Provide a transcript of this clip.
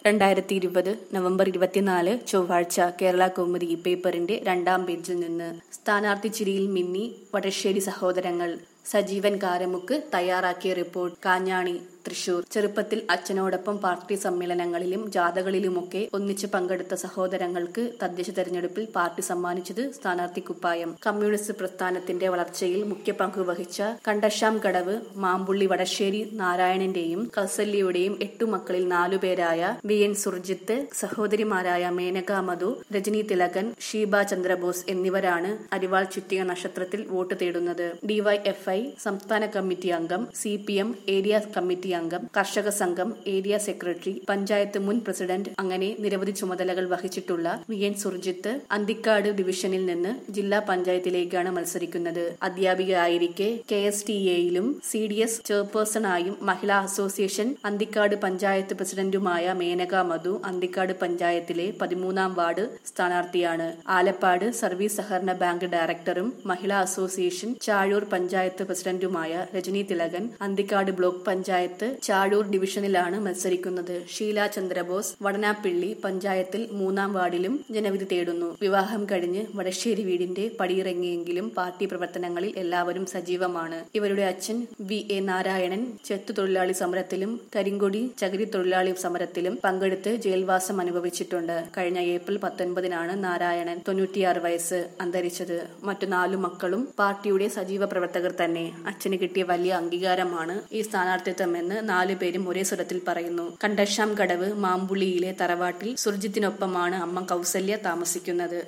രണ്ടായിരത്തി ഇരുപത് നവംബർ ഇരുപത്തിനാല് ചൊവ്വാഴ്ച കേരള കൗമുദി പേപ്പറിന്റെ രണ്ടാം പേജിൽ നിന്ന് സ്ഥാനാർത്ഥി ചിരിയിൽ മിന്നി വടശ്ശേരി സഹോദരങ്ങൾ സജീവൻ കാരമുക്ക് തയ്യാറാക്കിയ റിപ്പോർട്ട് കാഞ്ഞാണി തൃശൂർ ചെറുപ്പത്തിൽ അച്ഛനോടൊപ്പം പാർട്ടി സമ്മേളനങ്ങളിലും ജാഥകളിലുമൊക്കെ ഒന്നിച്ച് പങ്കെടുത്ത സഹോദരങ്ങൾക്ക് തദ്ദേശ തെരഞ്ഞെടുപ്പിൽ പാർട്ടി സമ്മാനിച്ചത് സ്ഥാനാർത്ഥി കുപ്പായം കമ്മ്യൂണിസ്റ്റ് പ്രസ്ഥാനത്തിന്റെ വളർച്ചയിൽ മുഖ്യ പങ്ക് വഹിച്ച കണ്ടശാം കടവ് മാമ്പുള്ളി വടശ്ശേരി നാരായണന്റെയും കൗസല്യയുടെയും എട്ടു മക്കളിൽ നാലുപേരായ വി എൻ സുർജിത്ത് സഹോദരിമാരായ മേനക മധു രജനി തിലകൻ ഷീബ ചന്ദ്രബോസ് എന്നിവരാണ് അരിവാൾ ചുറ്റിക നക്ഷത്രത്തിൽ വോട്ട് തേടുന്നത് ഡിവൈഎഫ്ഐ സംസ്ഥാന കമ്മിറ്റി അംഗം C P M area committee അംഗം കർഷക സംഘം ഏരിയ സെക്രട്ടറി പഞ്ചായത്ത് മുൻ പ്രസിഡന്റ് അങ്ങനെ നിരവധി ചുമതലകൾ വഹിച്ചിട്ടുള്ള വി എൻ സുർജിത്ത് അന്തിക്കാട് ഡിവിഷനിൽ നിന്ന് ജില്ലാ പഞ്ചായത്തിലേക്കാണ് മത്സരിക്കുന്നത് അധ്യാപികയായിരിക്കെ കെ എസ് ടി എയിലും സി ഡി എസ് ചെയർപേഴ്സണായും മഹിളാ അസോസിയേഷൻ അന്തിക്കാട് പഞ്ചായത്ത് പ്രസിഡന്റുമായ മേനക മധു അന്തിക്കാട് പഞ്ചായത്തിലെ പതിമൂന്നാം വാർഡ് സ്ഥാനാർത്ഥിയാണ് ആലപ്പാട് സർവീസ് സഹകരണ ബാങ്ക് ഡയറക്ടറും മഹിളാ അസോസിയേഷൻ ചാഴൂർ പഞ്ചായത്ത് പ്രസിഡന്റുമായ രജനി തിലകൻ അന്തിക്കാട് ബ്ലോക്ക് പഞ്ചായത്ത് ചാഴൂർ ഡിവിഷനിലാണ് മത്സരിക്കുന്നത് ഷീല ചന്ദ്രബോസ് വടനാപ്പിള്ളി പഞ്ചായത്തിൽ മൂന്നാം വാർഡിലും ജനവിധി തേടുന്നു വിവാഹം കഴിഞ്ഞ് വടശ്ശേരി വീടിന്റെ പടിയിറങ്ങിയെങ്കിലും പാർട്ടി പ്രവർത്തനങ്ങളിൽ എല്ലാവരും സജീവമാണ് ഇവരുടെ അച്ഛൻ വി എ നാരായണൻ ചെത്തുതൊഴിലാളി സമരത്തിലും കരിങ്കൊടി ചകിരി തൊഴിലാളി സമരത്തിലും പങ്കെടുത്ത് ജയിൽവാസം അനുഭവിച്ചിട്ടുണ്ട് കഴിഞ്ഞ ഏപ്രിൽ പത്തൊൻപതിനാണ് നാരായണൻ തൊണ്ണൂറ്റിയാറ് വയസ്സ് അന്തരിച്ചത് മറ്റു നാലു മക്കളും പാർട്ടിയുടെ സജീവ പ്രവർത്തകർ തന്നെ അച്ഛന് കിട്ടിയ വലിയ അംഗീകാരമാണ് ഈ സ്ഥാനാർത്ഥിത്വമെന്ന് നാലുപേരും ഒരേ സ്വരത്തിൽ പറയുന്നു കണ്ടശാം കടവ് മാമ്പുള്ളിയിലെ തറവാട്ടിൽ സുർജിത്തിനൊപ്പമാണ് അമ്മ കൗസല്യ താമസിക്കുന്നത്